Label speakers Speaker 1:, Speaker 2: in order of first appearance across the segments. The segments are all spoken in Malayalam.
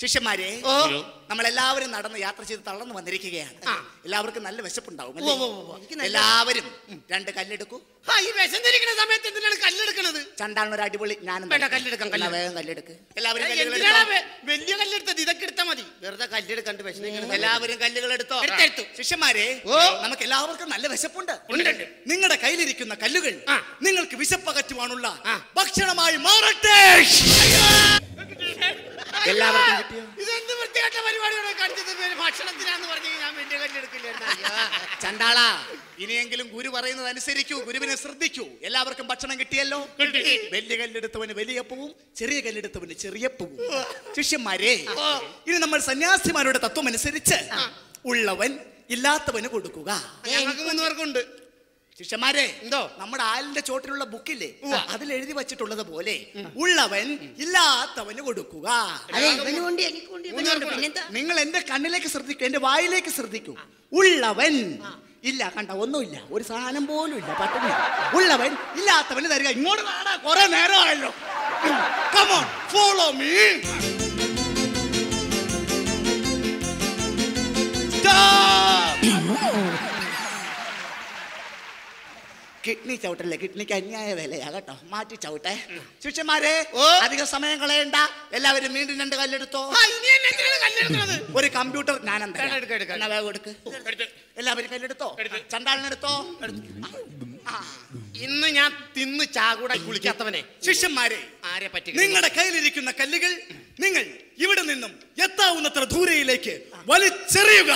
Speaker 1: ശിഷ്യന്മാരെ
Speaker 2: ഓ.
Speaker 1: നമ്മളെല്ലാവരും നടന്ന് യാത്ര ചെയ്ത് തളർന്നു വന്നിരിക്കുകയാണ്
Speaker 2: ആ.
Speaker 1: എല്ലാവർക്കും നല്ല വിശപ്പുണ്ടാവും
Speaker 2: ഉവ്വ് ഉവ്വ് ഉവ്വ്. എനിക്ക് നല്ല-
Speaker 1: എല്ലാവരും രണ്ട് കല്ലെടുക്കൂ
Speaker 2: ആ, ഈ വിശന്നിരിക്കുന്ന സമയത്ത് എന്തിനാണ് കല്ലെടുക്കണത്
Speaker 1: ചണ്ടാളിന് ഒരു അടിപൊളി ഞാൻ
Speaker 2: വേണ്ട, കല്ലെടുക്കാം, കല്ലെടുക്കാം.
Speaker 1: വേഗം കല്ലെടുക്ക് എല്ലാവരും
Speaker 2: ഏയ്,
Speaker 1: കല്ലുകൾ
Speaker 2: എന്തിനാണ്
Speaker 1: എടുത്തോ.
Speaker 2: വെ- വലിയ കല്ലെടുത്തത് ഇതൊക്കെ എടുത്താൽ മതി വെറുതെ കല്ലെടുക്കണ്ട് വിശന്നിരിക്കണത്
Speaker 1: എല്ലാവരും കല്ലുകൾ എടുത്തോ
Speaker 2: എടുത്തെടുത്തു.
Speaker 1: ശിഷ്യന്മാരെ
Speaker 2: ഓ.
Speaker 1: നമുക്ക് എല്ലാവർക്കും നല്ല വിശപ്പുണ്ട്
Speaker 2: ഉണ്ട്, ഉണ്ട്.
Speaker 1: നിങ്ങളുടെ കയ്യിലിരിക്കുന്ന കല്ലുകൾ
Speaker 2: ആ.
Speaker 1: നിങ്ങൾക്ക് വിശപ്പകറ്റുവാനുള്ള
Speaker 2: ആ.
Speaker 1: ഭക്ഷണമായി മാറട്ടെ എല്ലാവർക്കും കിട്ടിയോ
Speaker 2: ഇതെന്ത് വൃത്തികെട്ട പരിപാടിയാണ് കാണിച്ചത് ഇവര് ഭക്ഷണത്തിനാന്ന് പറഞ്ഞു ഞാൻ വലിയ കല്ലെടുക്കില്ലായിരുന്നു അയ്യോ.
Speaker 1: ചണ്ടാള ഇനിയെങ്കിലും ഗുരു പറയുന്നത് അനുസരിക്കൂ ഗുരുവിനെ ശ്രദ്ധിക്കൂ എല്ലാവർക്കും ഭക്ഷണം കിട്ടിയല്ലോ
Speaker 2: കിട്ടി.
Speaker 1: വലിയ കല്ലെടുത്തവന് വലിയ പൂവും ചെറിയ കല്ലെടുത്തവന് ചെറിയ പൂവും ശിഷ്യന്മാരെ
Speaker 2: ഓ.
Speaker 1: ഇനി നമ്മൾ സന്യാസിമാരുടെ തത്വം അനുസരിച്ച് ഉള്ളവൻ ഇല്ലാത്തവന് കൊടുക്കുക
Speaker 2: ഞങ്ങൾക്ക് മൂന്ന് പേർക്കുണ്ട്
Speaker 1: ശിഷ്യന്മാരെ
Speaker 2: എന്തോ?
Speaker 1: നമ്മുടെ ആലിന്റെ ചോട്ടിലുള്ള ബുക്കില്ലേ
Speaker 2: ഉവ്വ.
Speaker 1: അതിൽ എഴുതി വച്ചിട്ടുള്ളത് പോലെ ഉള്ളവൻ ഇല്ലാത്തവന് കൊടുക്കുക
Speaker 3: അതെ ഇവന് കൊണ്ട് എനിക്ക് കൊണ്ട് ഇവന് കൊണ്ട് പിന്നെന്താ
Speaker 1: നിങ്ങൾ എന്റെ കണ്ണിലേക്ക് ശ്രദ്ധിക്കൂ എന്റെ വായിലേക്ക് ശ്രദ്ധിക്കൂ ഉള്ളവൻ ഇല്ല കണ്ട ഒന്നുമില്ല ഒരു സാധനം പോലും ഇല്ല പട്ടിണി ഉള്ളവൻ ഇല്ലാത്തവന് തരിക ഇങ്ങോട്ട് നാടാ കുറെ നേരമായല്ലോ കമോൺ ഫോളോ മീ കിഡ്നി ചവിട്ടല്ലേ കിഡ്നിക്ക് അന്യായ വിലയാ കേട്ടോ മാറ്റി ചവിട്ടെ ശിഷ്യന്മാരെ
Speaker 2: ഓ.
Speaker 1: അധിക സമയം കളയണ്ട എല്ലാവരും വീണ്ടും രണ്ട് കല്ലെടുത്തോ
Speaker 2: ആ, ഇനി എന്നെ എന്തിനാണ് കല്ലെടുക്കണത്
Speaker 1: ഒരു കമ്പ്യൂട്ടർ ഞാൻ എന്താ
Speaker 2: എടുക്ക്, എടുക്ക്, എടുക്ക്.
Speaker 1: എന്നാ വേഗം എടുക്ക് എല്ലാവരും കല്ലെടുത്തോ ചണ്ടാളിനെടുത്തോ ആ.
Speaker 2: ഇന്ന് ഞാൻ തിന്ന് ചാകൂടെ കുളിക്കാത്തവനെ
Speaker 1: ശിഷ്യന്മാരെ
Speaker 2: ആരെ പറ്റി
Speaker 1: നിങ്ങളുടെ കയ്യിലിരിക്കുന്ന കല്ലുകൾ നിങ്ങൾ ഇവിടെ നിന്നും എത്താവുന്നത്ര ദൂരയിലേക്ക് വലിച്ചെറിയുക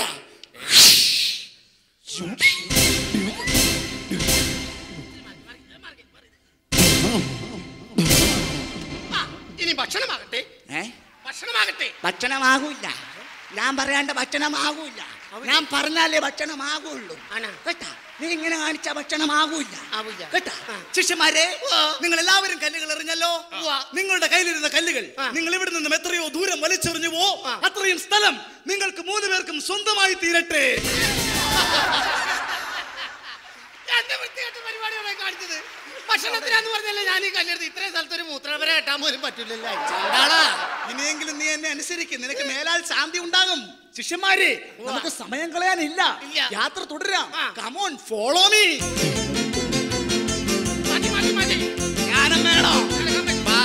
Speaker 2: ഇനി ഭക്ഷണമാകട്ടെ
Speaker 1: ഏ
Speaker 2: ഭക്ഷണമാകട്ടെ
Speaker 1: ഭക്ഷണമാകൂല ഞാൻ പറയാണ്ട് ഭക്ഷണമാകൂല ഞാൻ പറഞ്ഞാലേ ഭക്ഷണമാകുള്ളൂ
Speaker 2: ആണോ?
Speaker 1: കേട്ടാ നീ ഇങ്ങനെ കാണിച്ച ഭക്ഷണമാകൂല
Speaker 2: ആവൂല.
Speaker 1: കേട്ടാ
Speaker 2: ആ.
Speaker 1: ശിഷ്യന്മാരെ
Speaker 2: ഉവ്വ.
Speaker 1: നിങ്ങൾ എല്ലാവരും കല്ലുകൾ എറിഞ്ഞല്ലോ
Speaker 2: ഉവ്വ.
Speaker 1: നിങ്ങളുടെ കയ്യിലിരുന്ന കല്ലുകൾ
Speaker 2: ആ.
Speaker 1: നിങ്ങൾ ഇവിടെ നിന്നും എത്രയോ ദൂരം വലിച്ചെറിഞ്ഞുവോ
Speaker 2: ആ.
Speaker 1: അത്രയും സ്ഥലം നിങ്ങൾക്ക് മൂന്ന് പേർക്കും സ്വന്തമായി തീരട്ടെ
Speaker 2: എന്റെ വൃത്തികെട്ട പരിപാടിയാണ് കാണിച്ചത് ഭക്ഷണത്തിനാന്ന് പറഞ്ഞല്ലേ ഞാൻ ഈ കല്ലെടുത്ത് ഇത്രയും സ്ഥലത്ത് ഒരു മൂത്രവരെ കെട്ടാൻ പോലും പറ്റില്ലല്ലോ
Speaker 1: ചണ്ടാളാ, ഇനിയെങ്കിലും നീ എന്നെ അനുസരിക്കും നിനക്ക് മേലാൽ ശാന്തി ഉണ്ടാകും ശിഷ്യന്മാരെ നമുക്ക് സമയം കളയാനില്ല
Speaker 2: ഇല്ല.
Speaker 1: യാത്ര തുടരാം
Speaker 2: ആ.
Speaker 1: കമോൺ ഫോളോ മീ
Speaker 2: മതി മതി മതി
Speaker 1: ജ്ഞാനം വേണോ
Speaker 2: നടക്കാൻ പറ്റും.
Speaker 1: വാ.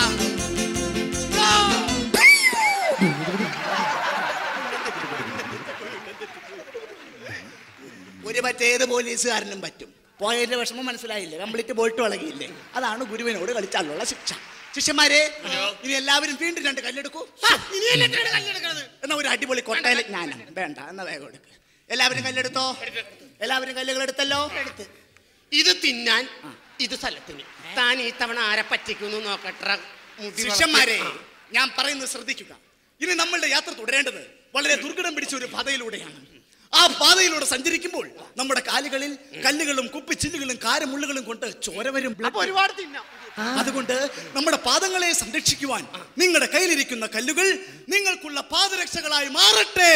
Speaker 1: ഒരു പറ്റേത് പോലീസുകാരനും പറ്റും പോയതിന്റെ വിഷമം മനസ്സിലായില്ലേ കംപ്ലീറ്റ് ബോൾട്ട് വളകിയില്ലേ അതാണ് ഗുരുവിനോട് കളിച്ചാലുള്ള ശിക്ഷ ശിഷ്യന്മാരെ ഇനി എല്ലാവരും വീണ്ടും രണ്ട് കല്ലെടുക്കൂ
Speaker 2: ആ, ഇനിയല്ലേ എന്തിനാണ് കല്ലെടുക്കണത്
Speaker 1: എന്നാ ഒരു അടിപൊളി കൊട്ടയിലെ ജ്ഞാനം വേണ്ട എന്നാ വേഗം എടുക്ക് എല്ലാവരും കല്ലെടുത്തോ എല്ലാവരും കല്ലുകൾ എടുത്തല്ലോ എടുത്ത്
Speaker 2: ഇത് തിന്നാൻ ഇത് സ്ഥലത്തിന് താൻ ഈ തവണ ആരെ പറ്റിക്കുന്നു നോക്കട്ടെ മുടി വളർത്തി.
Speaker 1: ശിഷ്യന്മാരെ
Speaker 2: ആ.
Speaker 1: ഞാൻ പറയുന്നത് ശ്രദ്ധിക്കുക ഇനി നമ്മളുടെ യാത്ര തുടരേണ്ടത് വളരെ ദുർഘടം പിടിച്ച ഒരു പാതയിലൂടെയാണ് ആ പാതയിലൂടെ സഞ്ചരിക്കുമ്പോൾ നമ്മുടെ കാലുകളിൽ കല്ലുകളും കുപ്പിച്ചില്ലുകളും കാരമുള്ളുകളും കൊണ്ട് ചോര വരും
Speaker 2: അപ്പൊ ഒരുപാട് തിന്നാം
Speaker 1: അതുകൊണ്ട് നമ്മുടെ പാദങ്ങളെ സംരക്ഷിക്കുവാൻ നിങ്ങളുടെ കയ്യിലിരിക്കുന്ന കല്ലുകൾ നിങ്ങൾക്കുള്ള പാദരക്ഷകളായി മാറട്ടെ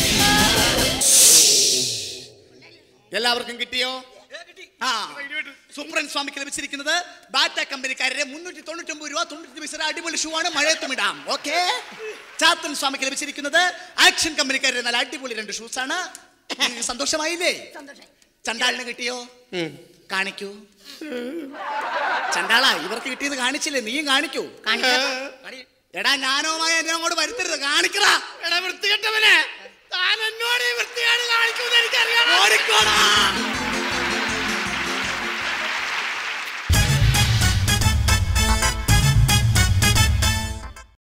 Speaker 1: എല്ലാവർക്കും കിട്ടിയോ ആ സുപ്രൻ സ്വാമിക്ക് ലഭിച്ചിരിക്കുന്നത് ബാറ്റ കമ്പനിക്കാരുടെ മുന്നൂറ്റി തൊണ്ണൂറ്റി ഒമ്പത് രൂപ തൊണ്ണൂറ്റി പൈസ അടിപൊളി ഷൂ ആണ് മഴയത്തും ഇടാം ഓക്കെ ചാത്തൻ സ്വാമിക്ക് ലഭിച്ചിരിക്കുന്നത് ആക്ഷൻ കമ്പനിക്കാരുടെ നല്ല അടിപൊളി രണ്ട് ഷൂസ് ആണ് നിങ്ങൾക്ക് സന്തോഷമായില്ലേ ചണ്ടാളിന് കിട്ടിയോ കാണിക്കൂ ചണ്ടാള ഇവർക്ക് കിട്ടിയത് കാണിച്ചില്ലേ നീയും കാണിക്കൂ എടാ ഞാനോമായി എന്നെ അങ്ങോട്ട് വരുത്തരുത് കാണിക്കടാ
Speaker 2: എടാ വൃത്തികെട്ടവനെ താൻ എന്നോട് ഈ വൃത്തികേട് കാണിക്കുമെന്ന് എനിക്കറിയാം
Speaker 1: ഓടിക്കോടാ